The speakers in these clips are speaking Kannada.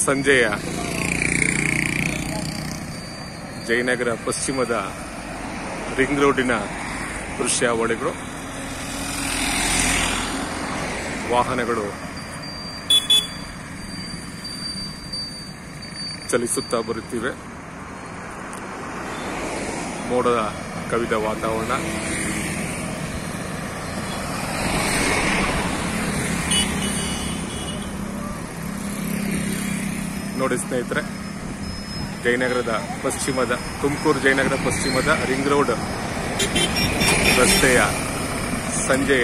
ಸಂಜೆಯ ಜಯನಗರ ಪಶ್ಚಿಮದ ರಿಂಗ್ ರೋಡಿನ ದೃಶ್ಯಾವಳಿಗಳು ವಾಹನಗಳು ಚಲಿಸುತ್ತಾ ಬರುತ್ತಿವೆ ಮೋಡದ ಕವಿದ ವಾತಾವರಣ ನೋಡಿ ಸ್ನೇಹಿತರೆ ಜಯನಗರದ ಪಶ್ಚಿಮದ ತುಮಕೂರು ಜಯನಗರ ಪಶ್ಚಿಮದ ರಿಂಗ್ ರೋಡ್ ರಸ್ತೆಯ ಸಂಜೆಯ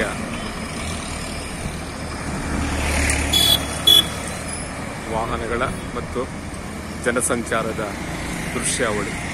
ವಾಹನಗಳ ಮತ್ತು ಜನಸಂಚಾರದ ದೃಶ್ಯಾವಳಿ